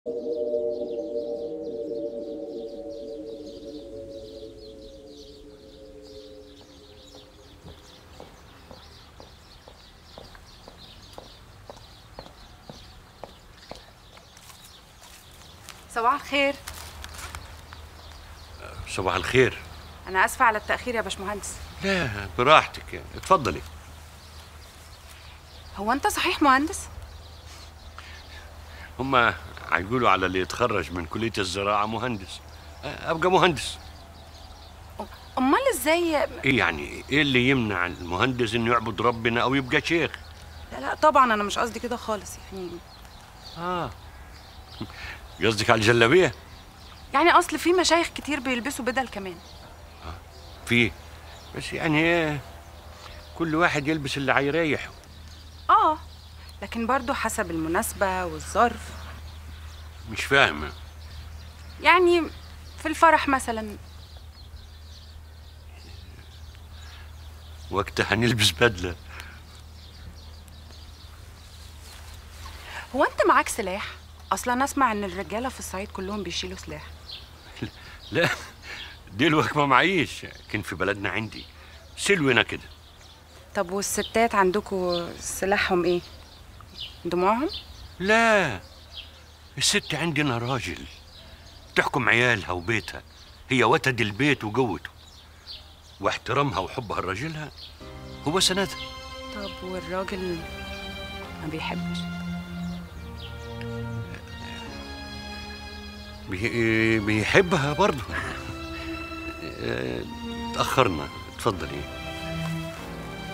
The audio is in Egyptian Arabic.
صباح الخير صباح الخير انا اسفه على التاخير يا باشمهندس لا براحتك يعني اتفضلي هو انت صحيح مهندس هما هيقولوا على اللي يتخرج من كلية الزراعة مهندس أبقى مهندس امال ازاي إيه يعني إيه اللي يمنع المهندس إنه يعبد ربنا أو يبقى شيخ لا لا طبعا انا مش قصدي كده خالص يعني آه قصدك على الجلابية يعني اصل في مشايخ كتير بيلبسوا بدل كمان في بس يعني إيه كل واحد يلبس اللي هيريحه اه لكن برضو حسب المناسبه والظرف مش فاهم يعني في الفرح مثلا وقتها هنلبس بدلة هو انت معاك سلاح اصلا انا اسمع ان الرجاله في الصعيد كلهم بيشيلوا سلاح لا دلوقتي ما معيش كان في بلدنا عندي سلونا كده طب والستات عندكم سلاحهم ايه دموعهم لا الست عندنا راجل تحكم عيالها وبيتها هي وتد البيت وجوته واحترامها وحبها لراجلها هو سندها طب والراجل ما بيحبش بي- بيحبها برضه آه، تأخرنا اتفضلي